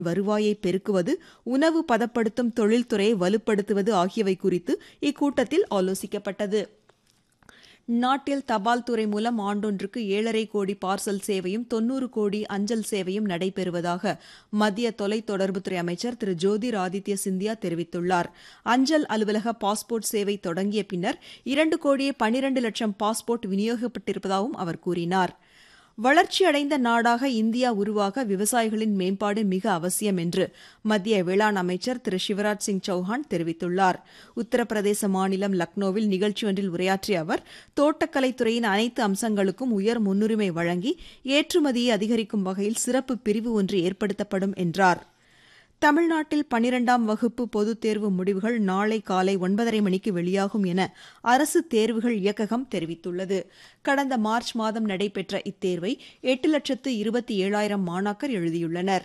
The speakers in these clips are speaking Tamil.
வருவாயை பெருக்குவது உணவு பதப்படுத்தும் தொழில்துறையை வலுப்படுத்துவது ஆகியவை குறித்து இக்கூட்டத்தில் ஆலோசிக்கப்பட்டது நாட்டில் தபால் துறை மூலம் ஆண்டொன்றுக்கு ஏழரை கோடி பார்சல் சேவையும் தொன்னூறு கோடி அஞ்சல் சேவையும் நடைபெறுவதாக மத்திய தொலைத்தொடர்புத்துறை அமைச்சர் திரு ஜோதிர் ஆதித்ய சிந்தியா தெரிவித்துள்ளார் அஞ்சல் அலுவலக பாஸ்போர்ட் சேவை தொடங்கிய பின்னர் இரண்டு கோடியே பனிரண்டு லட்சம் பாஸ்போர்ட் விநியோகிக்கப்பட்டிருப்பதாகவும் அவர் கூறினார் வளர்ச்சியடைந்த நாடாக இந்தியா உருவாக விவசாயிகளின் மேம்பாடு மிக அவசியம் என்று மத்திய வேளாண் அமைச்சர் திரு சிவராஜ் சிங் சௌஹான் தெரிவித்துள்ளார் உத்தரப்பிரதேச மாநிலம் லக்னோவில் நிகழ்ச்சி ஒன்றில் உரையாற்றிய அவர் தோட்டக்கலைத்துறையின் அனைத்து அம்சங்களுக்கும் உயர் முன்னுரிமை வழங்கி ஏற்றுமதியை அதிகரிக்கும் வகையில் சிறப்பு பிரிவு ஒன்று ஏற்படுத்தப்படும் என்றார் தமிழ்நாட்டில் பனிரெண்டாம் வகுப்பு பொதுத் தேர்வு முடிவுகள் நாளை காலை ஒன்பதரை மணிக்கு வெளியாகும் என அரசு தேர்வுகள் இயக்ககம் தெரிவித்துள்ளது கடந்த மார்ச் மாதம் நடைபெற்ற இத்தேர்வை எட்டு லட்சத்து இருபத்தி ஏழாயிரம் மாணாக்கர் எழுதியுள்ளனர்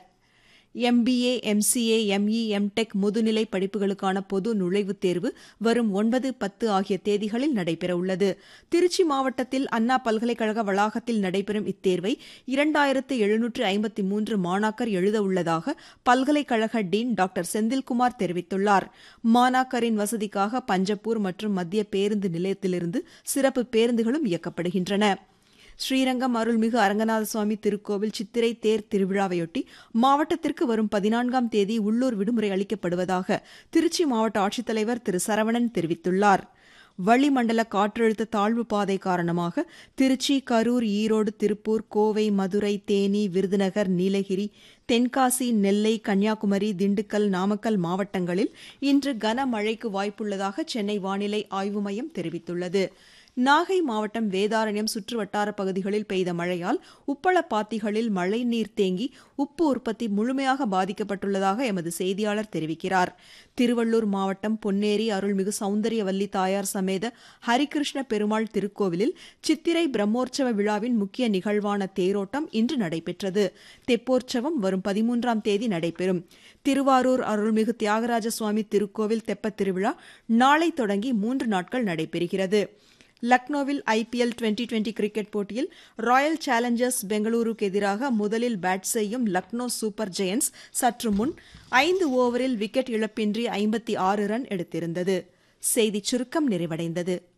எம்பிஏ எம்சிஏ எம்இ எம்டெக் முதுநிலை படிப்புகளுக்கான பொது நுழைவுத் தேர்வு வரும் ஒன்பது பத்து ஆகிய தேதிகளில் நடைபெறவுள்ளது திருச்சி மாவட்டத்தில் அண்ணா பல்கலைக்கழக வளாகத்தில் நடைபெறும் இத்தேர்வை இரண்டாயிரத்து எழுநூற்று ஐம்பத்தி மூன்று மாணாக்கர் எழுதவுள்ளதாக பல்கலைக்கழக டீன் டாக்டர் செந்தில்குமார் தெரிவித்துள்ளார் மாணாக்கரின் வசதிக்காக பஞ்சப்பூர் மற்றும் மத்திய பேருந்து நிலையத்திலிருந்து சிறப்பு பேருந்துகளும் இயக்கப்படுகின்றன ஸ்ரீரங்கம் அருள்மிகு அரங்கநாத சுவாமி திருக்கோவில் சித்திரை தேர் திருவிழாவையொட்டி மாவட்டத்திற்கு வரும் பதினான்காம் தேதி உள்ளூர் விடுமுறை அளிக்கப்படுவதாக திருச்சி மாவட்ட ஆட்சித்தலைவர் திரு சரவணன் தெரிவித்துள்ளார் வளிமண்டல காற்றழுத்த தாழ்வு பாதை காரணமாக திருச்சி கரூர் ஈரோடு திருப்பூர் கோவை மதுரை தேனி விருதுநகர் நீலகிரி தென்காசி நெல்லை கன்னியாகுமரி திண்டுக்கல் நாமக்கல் மாவட்டங்களில் இன்று கனமழைக்கு வாய்ப்புள்ளதாக சென்னை வானிலை ஆய்வு மையம் தெரிவித்துள்ளது நாகை மாவட்டம் வேதாரண்யம் சுற்றுவட்டார பகுதிகளில் பெய்த மழையால் உப்பளப்பாத்திகளில் மழைநீர் தேங்கி உப்பு உற்பத்தி முழுமையாக பாதிக்கப்பட்டுள்ளதாக எமது செய்தியாளர் தெரிவிக்கிறார் திருவள்ளூர் மாவட்டம் பொன்னேரி அருள்மிகு சௌந்தரியவல்லி தாயார் சமேத ஹரிகிருஷ்ண பெருமாள் திருக்கோவிலில் சித்திரை பிரம்மோற்சவ விழாவின் முக்கிய நிகழ்வான தேரோட்டம் இன்று நடைபெற்றது தெப்போற்சவம் வரும் பதிமூன்றாம் தேதி நடைபெறும் திருவாரூர் அருள்மிகு தியாகராஜ சுவாமி திருக்கோவில் தெப்பத் திருவிழா நாளை தொடங்கி மூன்று நாட்கள் நடைபெறுகிறது லக்னோவில் ஐபிஎல் டுவெண்டி டுவெண்டி கிரிக்கெட் போட்டியில் ராயல் சேலஞ்சர்ஸ் பெங்களூருக்கு எதிராக முதலில் பேட் செய்யும் லக்னோ சூப்பர் ஜெயன்ஸ் சற்று முன் ஐந்து ஓவரில் விக்கெட் இழப்பின்றி ஐம்பத்தி ஆறு ரன் எடுத்திருந்தது செய்திச் சுருக்கம் நிறைவடைந்தது